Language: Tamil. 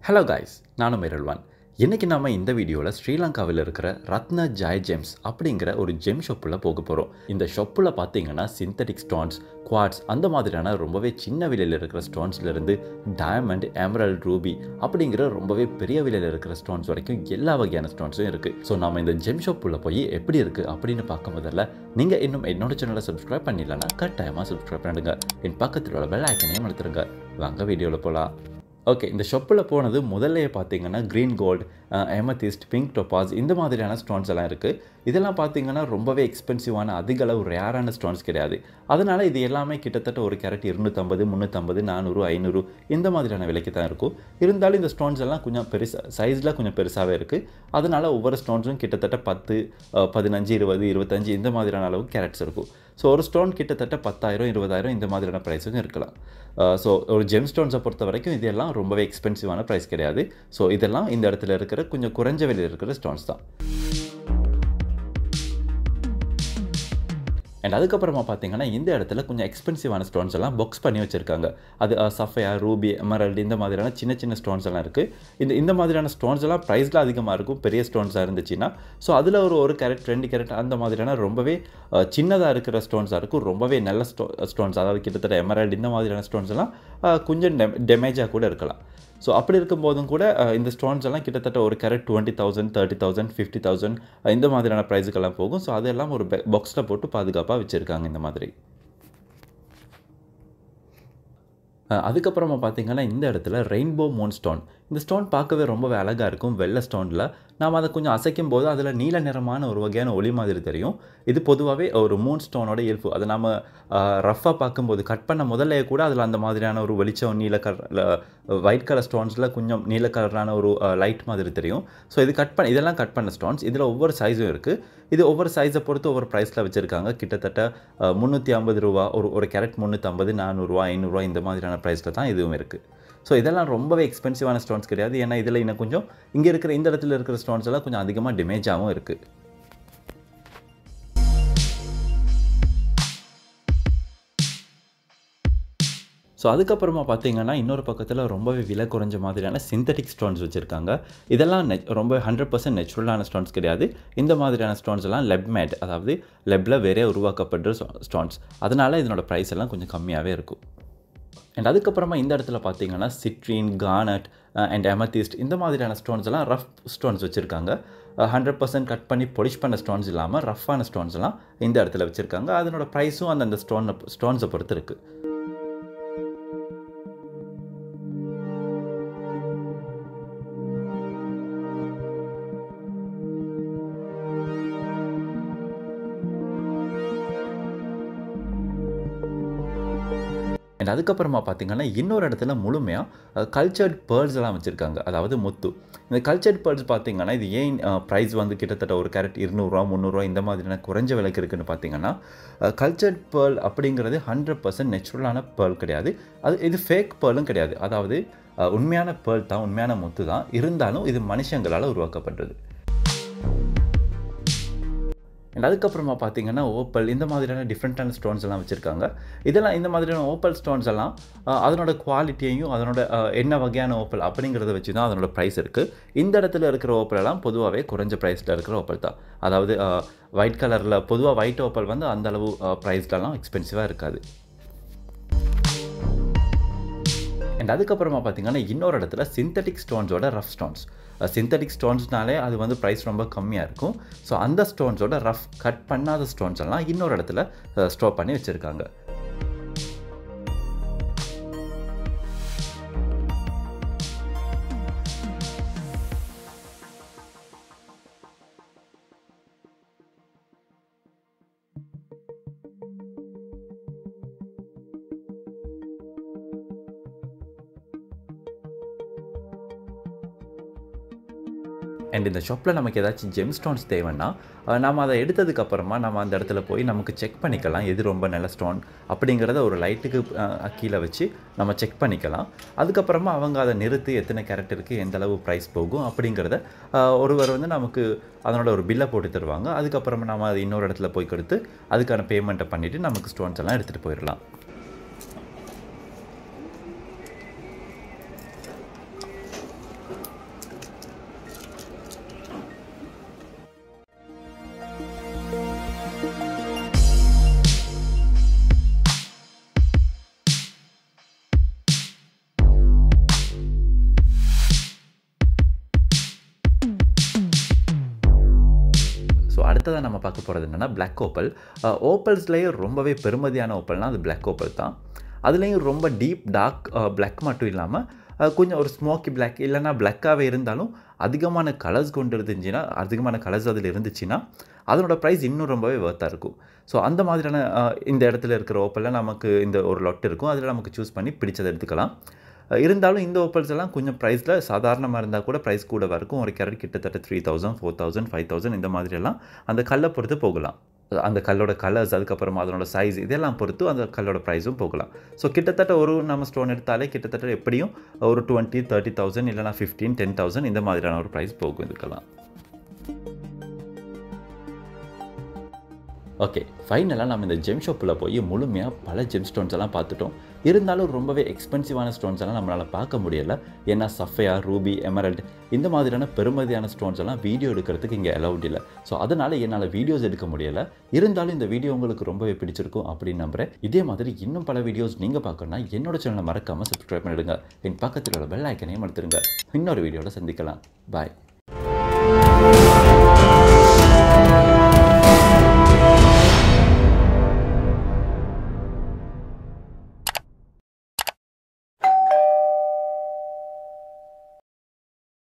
ஹலோ காய்ஸ் நானும் மிரல்வான் இன்றைக்கி நம்ம இந்த வீடியோவில் ஸ்ரீலங்காவில் இருக்கிற ரத்ன ஜாய் ஜெம்ஸ் அப்படிங்கிற ஒரு ஜெம் ஷாப்பில் போக போகிறோம் இந்த ஷாப்பில் பார்த்தீங்கன்னா சிந்தட்டிக் ஸ்டோன்ஸ் குவாட்ஸ் அந்த மாதிரியான ரொம்பவே சின்ன விலையில் இருக்கிற ஸ்டோன்ஸ்லேருந்து டயமண்ட் எமரல்ட் ரூபி அப்படிங்கிற ரொம்பவே பெரிய விலையில் இருக்கிற ஸ்டோன்ஸ் வரைக்கும் எல்லா வகையான ஸ்டோன்ஸும் இருக்குது ஸோ நம்ம இந்த ஜெம் ஷாப்புள்ள போய் எப்படி இருக்குது அப்படின்னு பார்க்க முதல்ல நீங்கள் இன்னும் என்னோட சேனலை சப்ஸ்கிரைப் பண்ணிடலன்னா கட்டாயமாக சப்ஸ்கிரைப் பண்ணிடுங்க என் பக்கத்தில் உள்ள பெல் ஐக்கனையும் அழுத்துருங்க வாங்க வீடியோவில் போகலாம் ஓகே இந்த ஷாப்பில் போனது முதல்லையே பார்த்தீங்கன்னா green gold amethyst pink topaz இந்த மாதிரியான ஸ்டோன்ஸ் எல்லாம் இருக்குது இதெல்லாம் பார்த்தீங்கன்னா ரொம்பவே எக்ஸ்பென்சிவான அதிக அளவு ரேரான ஸ்டோன்ஸ் கிடையாது அதனால் இது எல்லாமே கிட்டத்தட்ட ஒரு கேரட் இருநூற்றம்பது முந்நூற்றம்பது நானூறு ஐநூறு இந்த மாதிரியான விலைக்கு தான் இருக்கும் இருந்தாலும் இந்த ஸ்டோன்ஸ் எல்லாம் கொஞ்சம் பெருசாக சைஸில் கொஞ்சம் பெருசாகவே இருக்குது அதனால் ஒவ்வொரு ஸ்டோன்ஸும் கிட்டத்தட்ட பத்து அஹ், பதினஞ்சு இருபது இருபத்தஞ்சு இந்த மாதிரியான அளவு கேரட்ஸ் இருக்கும் ஸோ ஒரு ஸ்டோன் கிட்டத்தட்ட பத்தாயிரம் இருபதாயிரம் இந்த மாதிரியான ப்ரைஸும் இருக்கலாம் ஸோ ஒரு ஜெம் ஸ்டோன்ஸை பொறுத்த வரைக்கும் இதெல்லாம் ரொம்பவே எக்ஸ்பென்சிவான ப்ரைஸ் கிடையாது ஸோ இதெல்லாம் இந்த இடத்துல இருக்கிற கொஞ்சம் குறைஞ்ச விலையில் இருக்கிற ஸ்டோன்ஸ் தான் அண்ட் அதுக்கப்புறமா பார்த்தீங்கன்னா இந்த இடத்துல கொஞ்சம் எக்ஸ்பென்சிவான ஸ்டோன்ஸ் எல்லாம் பாக்ஸ் பண்ணி வச்சுருக்காங்க அது சஃபையா ரூபி எமரல்டு இந்த மாதிரியான சின்ன சின்ன ஸ்டோன்ஸ் எல்லாம் இருக்குது இந்த இந்த மாதிரியான ஸ்டோன்ஸ் எல்லாம் ப்ரைஸில் அதிகமாக இருக்கும் பெரிய ஸ்டோன்ஸாக இருந்துச்சுன்னா ஸோ அதில் ஒரு ஒரு கேரட் ரெண்டு கேரட் அந்த மாதிரியான ரொம்பவே சின்னதாக இருக்கிற ஸ்டோன்ஸாக இருக்கும் ரொம்பவே நல்ல ஸ்டோ ஸ்டோன்ஸ் அதாவது கிட்டத்தட்ட எமரல்டு இந்த மாதிரியான ஸ்டோன்ஸ் எல்லாம் அஹ், கொஞ்சம் டெமேஜாக கூட இருக்கலாம் ஸோ அப்படி இருக்கும்போதும் கூட அஹ், இந்த ஸ்டோன்ஸ் எல்லாம் கிட்டத்தட்ட ஒரு carat twenty thousand thirty thousand fifty thousand இந்த மாதிரியான ப்ரைஸுக்கெல்லாம் போகும் ஸோ அதெல்லாம் ஒரு பாக்ஸில் போட்டு பாதுகாப்பாக வச்சுருக்காங்க இந்த மாதிரி அஹ், அதுக்கப்புறமா பார்த்தீங்கன்னா இந்த இடத்துல ரெயின்போ மூன் ஸ்டோன் இந்த ஸ்டோன் பார்க்கவே ரொம்பவே அழகாக இருக்கும் வெள்ளை ஸ்டோனில் நாம் அதை கொஞ்சம் அசைக்கும் போது அதில் நீல நிறமான ஒரு வகையான ஒளி மாதிரி தெரியும் இது பொதுவாகவே ஒரு மூன் ஸ்டோனோட இயல்பு அதை நம்ம ரஃப்பாக பார்க்கும்போது கட் பண்ண முதல்ல கூட அதில் அந்த மாதிரியான ஒரு வெளிச்சம் நீல கலர் ஒயிட் கலர் ஸ்டோன்ஸில் கொஞ்சம் நீல கலரான ஒரு லைட் மாதிரி தெரியும் ஸோ இது கட் பண்ண இதெல்லாம் கட் பண்ண ஸ்டோன்ஸ் இதில் ஒவ்வொரு சைஸும் இருக்குது இது ஒவ்வொரு சைஸை பொறுத்து ஒவ்வொரு ப்ரைஸில் வச்சுருக்காங்க கிட்டத்தட்ட முந்நூற்றி ஐம்பது ரூபா ஒரு ஒரு கேரட் முந்நூற்றம்பது நானூறுரூவா ஐநூறுரூவா இந்த மாதிரியான ப்ரைஸில் தான் இதுவும் இருக்குது ஸோ இதெல்லாம் ரொம்பவே எக்ஸ்பென்சிவான ஸ்டோன்ஸ் கிடையாது ஏன்னா இதில் இன்னும் கொஞ்சம் இங்கே இருக்கிற இந்த இடத்துல இருக்கிற ஸ்டோன்ஸ் எல்லாம் கொஞ்சம் அதிகமாக டேமேஜாகவும் இருக்குது ஸோ அதுக்கப்புறமா பார்த்தீங்கன்னா இன்னொரு பக்கத்தில் ரொம்பவே விலை குறைஞ்ச மாதிரியான சிந்தட்டிக் ஸ்டோன்ஸ் வச்சுருக்காங்க இதெல்லாம் நெ ரொம்ப ஹண்ட்ரட் பர்சன்ட் நெச்சுரலான ஸ்டோன்ஸ் கிடையாது இந்த மாதிரியான ஸ்டோன்ஸ் எல்லாம் லெப் மேட் அதாவது லெப்பில் வேறே உருவாக்கப்படுற ஸ்டோன்ஸ் அதனால் இதனோட ப்ரைஸ் எல்லாம் கொஞ்சம் கம்மியாகவே இருக்கும் அண்ட் அதுக்கப்புறமா இந்த இடத்துல பார்த்தீங்கன்னா சிட்ரின் கானட் அண்ட் எமத்திஸ்ட் இந்த மாதிரியான ஸ்டோன்ஸ் எல்லாம் ரஃப் ஸ்டோன்ஸ் வச்சுருக்காங்க ஹண்ட்ரட் பர்சன்ட் கட் பண்ணி பொலிஷ் பண்ண ஸ்டோன்ஸ் இல்லாமல் ரஃப்பான ஸ்டோன்ஸ் எல்லாம் இந்த இடத்துல வச்சுருக்காங்க அதனோட ப்ரைஸும் அந்தந்த ஸ்டோனை ஸ்டோன்ஸை பொறுத்து இருக்குது அண்ட் அதுக்கப்புறமா பார்த்தீங்கன்னா இன்னொரு இடத்துல முழுமையாக கல்ச்சர்ட் பேர்ல்ஸ் எல்லாம் வச்சுருக்காங்க அதாவது முத்து இந்த கல்ச்சர்ட் பேர்ல்ஸ் பார்த்தீங்கன்னா இது ஏன் ப்ரைஸ் வந்து கிட்டத்தட்ட ஒரு கேரட் இருநூறுவா முந்நூறுரூவா இந்த மாதிரியான குறைஞ்ச விலைக்கு இருக்குன்னு பார்த்தீங்கன்னா கல்ச்சர்ட் பேர்ல் அப்படிங்கிறது ஹண்ட்ரட் பர்சன்ட் நெச்சுரலான பேர்ல் கிடையாது அது இது ஃபேக் பேர்லும் கிடையாது அதாவது அஹ், உண்மையான பேர்ல் தான் உண்மையான முத்து தான் இருந்தாலும் இது மனுஷங்களால் உருவாக்கப்பட்டது அண்ட் அதுக்கப்புறமா பார்த்தீங்கன்னா ஓப்பல் இந்த மாதிரியான டிஃப்ரெண்ட்டான ஸ்டோன்ஸ் எல்லாம் வச்சுருக்காங்க இதெல்லாம் இந்த மாதிரியான ஓப்பல் ஸ்டோன்ஸ் எல்லாம் அஹ், அதனோட குவாலிட்டியையும் அதனோட அஹ், என்ன வகையான ஓப்பல் அப்படிங்கிறத வச்சு தான் அதனோட ப்ரைஸ் இருக்குது இந்த இடத்துல இருக்கிற ஓப்பல் எல்லாம் பொதுவாகவே குறைஞ்ச ப்ரைஸில் இருக்கிற ஓப்பல் தான் அதாவது ஒயிட் கலரில் பொதுவாக ஒயிட் ஓப்பல் வந்து அந்த அளவு ப்ரைஸ்லலாம் எக்ஸ்பென்சிவாக இருக்காது அண்ட் அதுக்கப்புறமா பார்த்தீங்கன்னா இன்னொரு இடத்துல சிந்தட்டிக் ஸ்டோன்ஸோட ரஃப் ஸ்டோன்ஸ் சிந்தட்டிக் ஸ்டோன்ஸ்னாலே அது வந்து ப்ரைஸ் ரொம்ப கம்மியாக இருக்கும் ஸோ அந்த ஸ்டோன்ஸோட ரஃப் கட் பண்ணாத ஸ்டோன்ஸ் எல்லாம் இன்னொரு இடத்துல ஸ்டோர் பண்ணி வச்சுருக்காங்க அண்ட் இந்த ஷாப்பில் நமக்கு ஏதாச்சும் ஜெம் ஸ்டோன்ஸ் தேவைன்னா அஹ், நம்ம அதை எடுத்ததுக்கு அப்புறமா நம்ம அந்த இடத்துல போய் நமக்கு செக் பண்ணிக்கலாம் எது ரொம்ப நல்ல ஸ்டோன் அப்படிங்கிறத ஒரு லைட்டுக்கு கீழே வச்சு நம்ம செக் பண்ணிக்கலாம் அதுக்கப்புறமா அவங்க அதை நிறுத்தி எத்தனை கேரட் இருக்குது எந்த அளவு ப்ரைஸ் போகும் அப்படிங்கிறத அஹ், ஒருவர் வந்து நமக்கு அதனோட ஒரு பில்லை போட்டு தருவாங்க அதுக்கப்புறமா நம்ம அது இன்னொரு இடத்துல போய் கொடுத்து அதுக்கான பேமெண்ட்டை பண்ணிவிட்டு நமக்கு ஸ்டோன்ஸ் எல்லாம் எடுத்துகிட்டு போயிடலாம் அடுத்ததாக நம்ம பார்க்க போகிறது என்னென்னா பிளாக் ஓப்பல் ஓப்பல்ஸ்லேயே ரொம்பவே பெருமதியான ஓப்பல்னால் அது பிளாக் ஓப்பல் தான் அதுலேயும் ரொம்ப டீப் டார்க் பிளாக் மட்டும் இல்லாமல் கொஞ்சம் ஒரு ஸ்மோக்கி பிளாக் இல்லைனா பிளாக்காகவே இருந்தாலும் அதிகமான கலர்ஸ் கொண்டு இருந்துச்சுன்னா அதிகமான கலர்ஸ் அதில் இருந்துச்சுன்னா அதனோட ப்ரைஸ் இன்னும் ரொம்பவே ஒர்த்தாக இருக்கும் ஸோ அந்த மாதிரியான இந்த இடத்துல இருக்கிற ஓப்பலில் நமக்கு இந்த ஒரு லொட் இருக்கும் அதில் நமக்கு சூஸ் பண்ணி பிடிச்சதை எடுத்துக்கலாம் இருந்தாலும் இந்த ஓப்பல்ஸ் எல்லாம் கொஞ்சம் ப்ரைஸில் சாதாரணமாக இருந்தால் கூட ப்ரைஸ் கூட இருக்கும் ஒரு கேரட் கிட்டத்தட்ட three thousand four thousand five thousand இந்த மாதிரியெல்லாம் அந்த கல்லை பொறுத்து போகலாம் அந்த கல்லோட கலர்ஸ் அதுக்கப்புறமா அதனோட சைஸ் இதெல்லாம் பொறுத்து அந்த கல்லோட ப்ரைஸும் போகலாம் ஸோ கிட்டத்தட்ட ஒரு நம்ம ஸ்டோன் எடுத்தாலே கிட்டத்தட்ட எப்படியும் ஒரு டுவெண்ட்டி தேர்ட்டி தௌசண்ட் இல்லைனா ஃபிஃப்டீன் டென் தௌசண்ட் இந்த மாதிரியான ஒரு ப்ரைஸ் போகும் இதுக்கெல்லாம் ஓகே ஃபைனலாக நம்ம இந்த ஜெம் ஷாப்பில் போய் முழுமையாக பல ஜெம் ஸ்டோன்ஸ் எல்லாம் பார்த்துட்டோம் இருந்தாலும் ரொம்பவே எக்ஸ்பென்சிவான ஸ்டோன்ஸ் எல்லாம் நம்மளால் பார்க்க முடியல ஏன்னா சஃபையா ரூபி எமரல்ட் இந்த மாதிரியான பெருமதியான ஸ்டோன்ஸ் எல்லாம் வீடியோ எடுக்கிறதுக்கு இங்கே அலௌட் இல்லை ஸோ அதனால் என்னால் வீடியோஸ் எடுக்க முடியல இருந்தாலும் இந்த வீடியோ உங்களுக்கு ரொம்பவே பிடிச்சிருக்கும் அப்படின்னு நம்புகிறேன் இதே மாதிரி இன்னும் பல வீடியோஸ் நீங்கள் பார்க்கணும்னா என்னோட சேனலை மறக்காமல் சப்ஸ்கிரைப் பண்ணிடுங்க என் பக்கத்தில் உள்ள பெல் ஐக்கனையும் எடுத்துருங்க இன்னொரு வீடியோவில் சந்திக்கலாம் பாய்